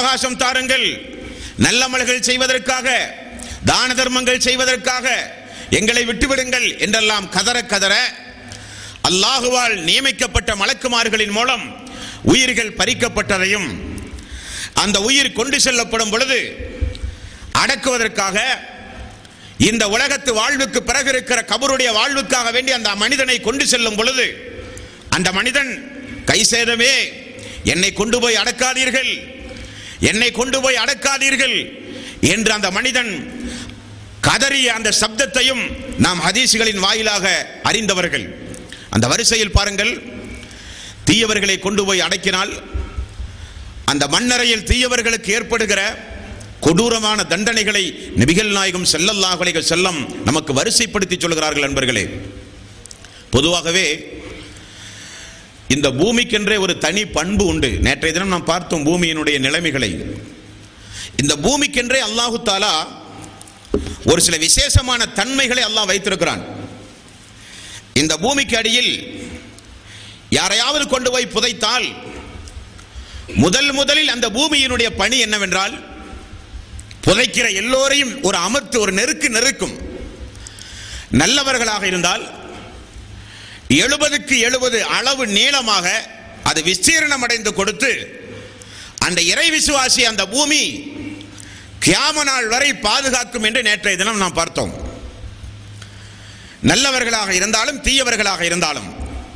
அவகாசம் தாருங்கள் நல்லமல்கள் செய்வதற்காக தான தர்மங்கள் செய்வதற்காக எங்களை விட்டுவிடுங்கள் என்றெல்லாம் கதற கதற அல்லாஹுவால் நியமிக்கப்பட்ட மலக்குமார்களின் மூலம் உயிர்கள் பறிக்கப்பட்டதையும் அந்த உயிர் கொண்டு செல்லப்படும் பொழுது அடக்குவதற்காக இந்த உலகத்து வாழ்வுக்கு பிறகு இருக்கிற கபருடைய வாழ்வுக்காக வேண்டி அந்த மனிதனை கொண்டு செல்லும் பொழுது அந்த மனிதன் கை சேதமே என்னை கொண்டு போய் அடக்காதீர்கள் என்னை கொண்டு போய் அடக்காதீர்கள் என்று அந்த மனிதன் கதறிய அந்த சப்தத்தையும் நாம் ஹதீசுகளின் வாயிலாக அறிந்தவர்கள் அந்த வரிசையில் பாருங்கள் தீயவர்களை கொண்டு போய் அடக்கினால் அந்த மண்ணறையில் தீயவர்களுக்கு ஏற்படுகிற கொடூரமான தண்டனைகளை நபிகள் நாயகம் செல்லல்லாஹ் அலைஹி செல்லம் நமக்கு வரிசைப்படுத்தி சொல்கிறார்கள் நண்பர்களே பொதுவாகவே இந்த பூமிக்கென்றே ஒரு தனி பண்பு உண்டு நேற்றைய தினம் நாம் பார்த்தோம் பூமியினுடைய நிலைமைகளை இந்த பூமிக்கென்றே அல்லாஹு தாலா ஒரு சில விசேஷமான தன்மைகளை அல்லாஹ் வைத்திருக்கிறான் இந்த பூமிக்கு அடியில் யாரையாவது கொண்டு போய் புதைத்தால் முதல் முதலில் அந்த பூமியினுடைய பணி என்னவென்றால் புதைக்கிற எல்லோரையும் ஒரு அமர்த்து ஒரு நெருக்கு நெருக்கும் நல்லவர்களாக இருந்தால் எழுபதுக்கு எழுபது அளவு நீளமாக அது விஸ்தீர்ணம் அடைந்து கொடுத்து அந்த இறை விசுவாசி அந்த பூமி கியாம நாள் வரை பாதுகாக்கும் என்று நேற்றைய தினம் நாம் பார்த்தோம் நல்லவர்களாக இருந்தாலும் தீயவர்களாக இருந்தாலும்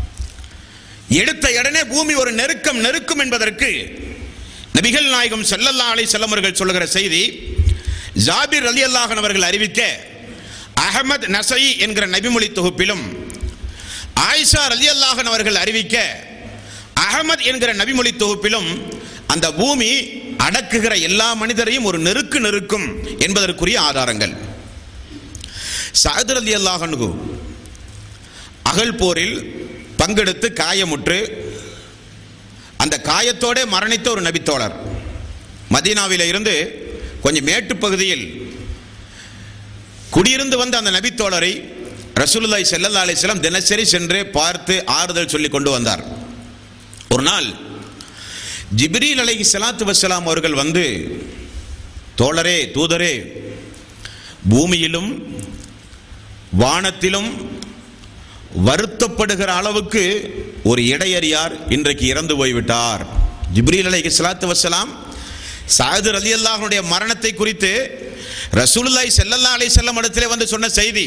எடுத்த உடனே பூமி ஒரு நெருக்கம் நெருக்கும் என்பதற்கு நபிகள் நாயகம் செல்லல்லா அலை செல்லமர்கள் சொல்லுகிற செய்தி ஜாபிர் அலி அல்லாஹன் அவர்கள் அறிவிக்க அகமது நசை என்கிற நபிமொழி தொகுப்பிலும் ஆயிஷா அலி அல்லாஹன் அவர்கள் அறிவிக்க அகமது என்கிற நபிமொழி தொகுப்பிலும் அந்த பூமி அடக்குகிற எல்லா மனிதரையும் ஒரு நெருக்கு நெருக்கும் என்பதற்குரிய ஆதாரங்கள் சாதர் அலி அல்லாஹனுகு அகல் போரில் பங்கெடுத்து காயமுற்று அந்த காயத்தோட மரணித்த ஒரு நபித்தோழர் மதீனாவில இருந்து கொஞ்சம் மேட்டு பகுதியில் குடியிருந்து வந்த அந்த நபித்தோழரை ரசூலுல்லாஹி ஸல்லல்லாஹு அலைஹி வஸல்லம் தினசரி சென்று பார்த்து ஆறுதல் சொல்லி கொண்டு வந்தார் ஒரு நாள் ஜிப்ரீல் அலைஹி ஸலாத்து வஸ்ஸலாம் அவர்கள் வந்து தோழரே தூதரே பூமியிலும் வானத்திலும் வருத்தப்படுகிற அளவுக்கு ஒரு இடையறியார் இன்றைக்கு இறந்து போய்விட்டார் ஜிப்ரீல் அலைஹி ஸலாத்து வஸ்ஸலாம் சாது அலி அல்லாஹனுடைய மரணத்தை குறித்து ரசூலுல்லாஹி ஸல்லல்லாஹு அலைஹி வஸல்லம் இடத்திலே வந்து சொன்ன செய்தி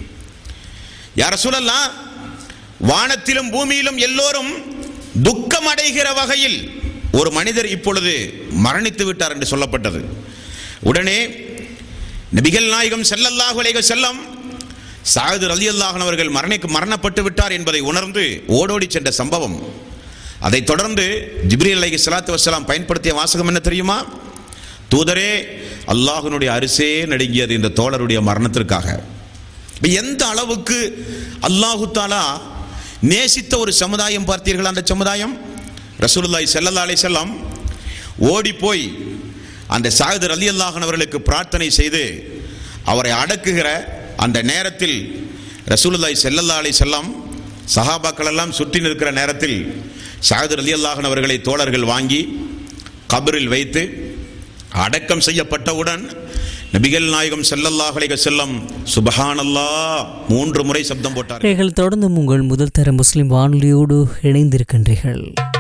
யார் ரசூலல்லா வானத்திலும் பூமியிலும் எல்லோரும் துக்கம் அடைகிற வகையில் ஒரு மனிதர் இப்பொழுது மரணித்து விட்டார் என்று சொல்லப்பட்டது உடனே நபிகள் நாயகம் ஸல்லல்லாஹு அலைஹி வஸல்லம் சாயது அலி அல்லாஹன் அவர்கள் மரணிக்கு மரணப்பட்டு விட்டார் என்பதை உணர்ந்து ஓடோடி சென்ற சம்பவம் அதைத் தொடர்ந்து ஜிப்ரீல் அலைஹி ஸலாத்து வஸ்ஸலாம் பயன்படுத்திய வாசகம் என்ன தெரியுமா தூதரே அல்லாஹ்வினுடைய அரிசே நடுங்கியது இந்த தோழருடைய மரணத்திற்காக இப்ப எந்த அளவுக்கு அல்லாஹு தாலா நேசித்த ஒரு சமுதாயம் பார்த்தீர்கள் அந்த சமுதாயம் ரசூலுல்லாஹி ஸல்லல்லாஹு அலைஹி வஸல்லம் ஓடி போய் அந்த சாயதர் அலி அல்லாஹன் அவர்களுக்கு பிரார்த்தனை செய்து அவரை அடக்குகிற அந்த நேரத்தில் ரசூலுல்லாஹி ஸல்லல்லாஹு அலைஹி வஸல்லம் சஹாபாக்கள் எல்லாம் சுற்றி நிற்கிற நேரத்தில் சாயதர் அலி அல்லாஹன் அவர்களை தோழர்கள் வாங்கி கபரில் வைத்து அடக்கம் செய்யப்பட்டவுடன் நபிகள் நாயகம் ஸல்லல்லாஹு அலைஹி வஸல்லம் சுபஹானல்லாஹ் மூன்று முறை சப்தம் போட்டார் நீங்கள் தொடர்ந்து உங்கள் முதல் தர முஸ்லிம் வானொலியோடு இணைந்திருக்கின்றீர்கள்